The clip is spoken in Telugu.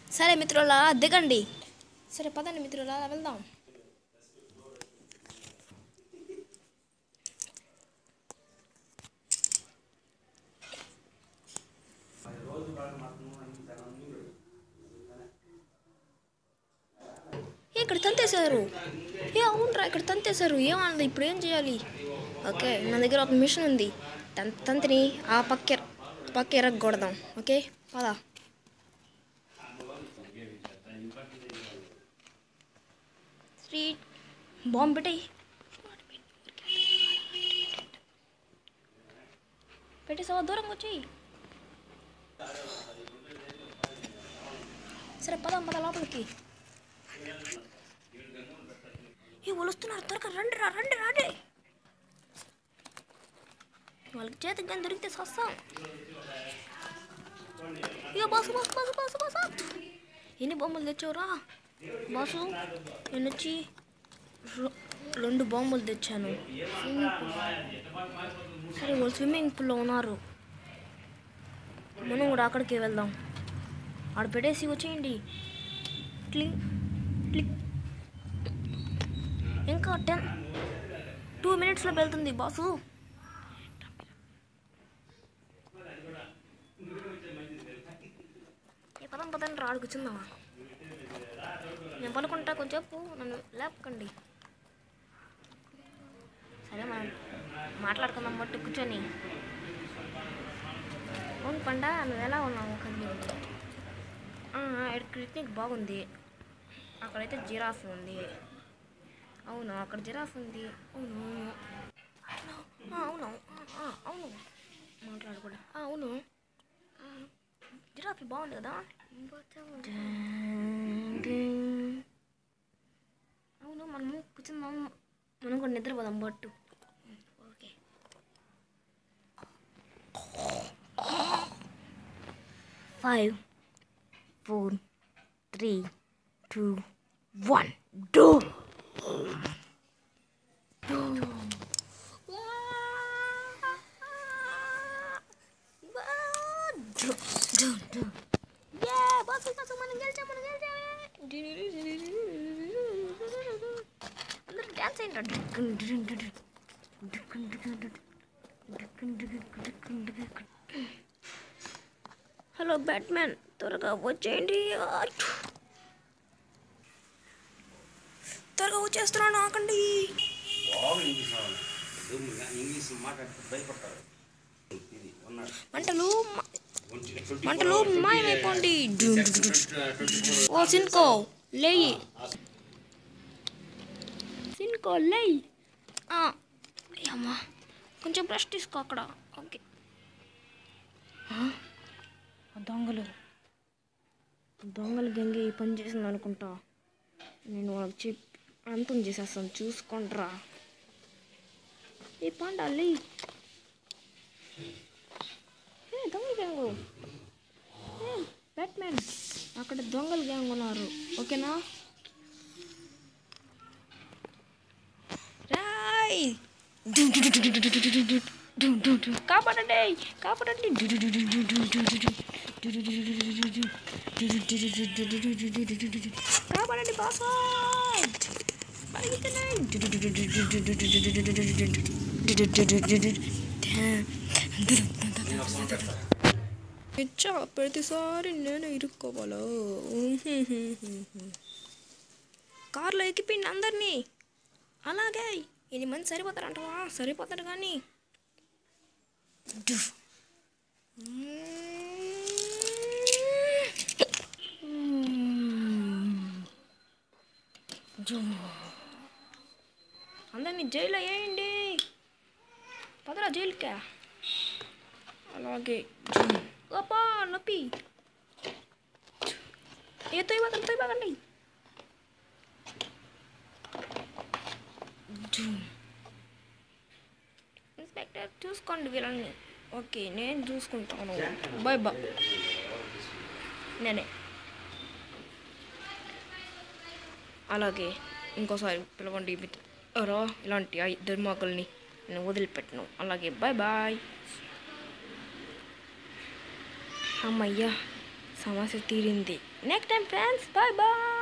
సరే మిత్రులా దిగండి సరే పదండి మిత్రులా వెళ్దాం ఏ, ఇక్కడ తంతేశారు ఏ అవునరా ఇక్కడ తంతేశారు ఏమన్నది ఇప్పుడు ఏం చేయాలి ఓకే నా దగ్గర ఒక మిషన్ ఉంది తన్ తంతిని ఆ పక్క పక్క ఎరగకూడదాం ఓకే పదా స్ట్రీట్ బాంబు పెట్టేయి పెట్టేసావా దూరంగా వచ్చేయి సరే పదాం పద లోపలికి ఏ వాళ్ళు వస్తున్నారు త్వరగా రండి రా రండి రండి వాళ్ళకి చేతికి కానీ దొరికితే సస్తాం ఇక boss boss boss boss boss ఎన్ని బొమ్మలు తెచ్చావురా బాసు నేను వచ్చి రె- రెండు బొమ్మలు తెచ్చాను స్విమ్మింగ్ పూల్ సరే వాళ్ళు స్విమ్మింగ్ పూల్లో ఉన్నారు మనం కూడా అక్కడికి వెళ్దాం ఆడ పెట్టేసి వచ్చేయండి క్లిక్ క్లిక్ ఇంకా టెన్ టూ మినిట్స్లో వెళ్తుంది బాసు ఏ పదం పదం రాడు కూర్చుందామా నేను పనుకుంటా కొంచెంసేపు నన్ను లేపకండి సరే మనం మాట్లాడుకుందాం బట్టి కూర్చొని అవును పండ నువ్వు ఎలా ఉన్నావు కానీ క్లినిక్ బాగుంది అక్కడైతే జిరాఫ్ ఉంది అవును అక్కడ జిరాఫ్ ఉంది అవును ఆ, అవును ఆ, అవును మాట్లాడు కూడా ఆ, అవును ఆ, జిరాఫ్ బాగుంది కదా అవును మనము కూర్చుందాం మనం కూడా నిద్రపోదాం but okay five four three two one డూ హలో బ్యాట్మ్యాన్ త్వరగా వచ్చేయండి త్వరగా వచ్చేస్తున్నాను ఆకండి బాగా ఇంగ్లీష్ రావాలి దుమ్ముగా ఇంగ్లీష్ మాట్లాడితే భయపడతారు ఇది ఉన్నాడు మంటలు మ- ట్వంటీ ట్వంటీ మంటలు మాయమైపోండి ఓ సిన్కో లేయి సిన్కో లేయి ఆ, అమ్మా కొంచెం బ్రష్ తీసుకో అక్కడ ఓకే ఆ, ఆ దొంగలు దొంగలు గంగి ఈ పని చేసింది అనుకుంటా నేను వాళ్ళకి చెప్పి అంతం చేసేస్తాను చూసుకుంట్రా ఈ పండాలి ఏ దొంగ గ్యాంగు ఏ బ్యాట్మ్యాన్ అక్కడ దొంగలు గ్యాంగ్ ఉన్నారు ఓకేనా రాయ్ కాపాడండి కాపాడండి కాపాడండి బాసాయ్ ఇచ్చా ప్రతిసారి నేను ఇరుక్కోవాలా కార్లో ఎక్కిపిండి అందరినీ అలాగే ఎన్ని మంది సరిపోతారంటవా సరిపోతారు కానీ డుఫ్. జుమ్. అందరినీ జైల్లో వేయండి పదరా జైలుకా అలాగే జుమ్. అబ్బా నొప్పి ఏ తొయ్యబాగండి తొయ్యబాగండి జూమ్. ఇన్స్పెక్టర్ చూసుకోండి వీళ్ళని ఓకే నేను చూసుకుంటాను బాయ్ బా నేనే అలాగే ఇంకోసారి పిలవండి రా ఇలాంటి ఐ దుర్మార్గుల్ని నేను వదిలిపెట్టను అలాగే బాయ్ బాయ్ అమ్మయ్యా సమస్య తీరింది next time friends bye bye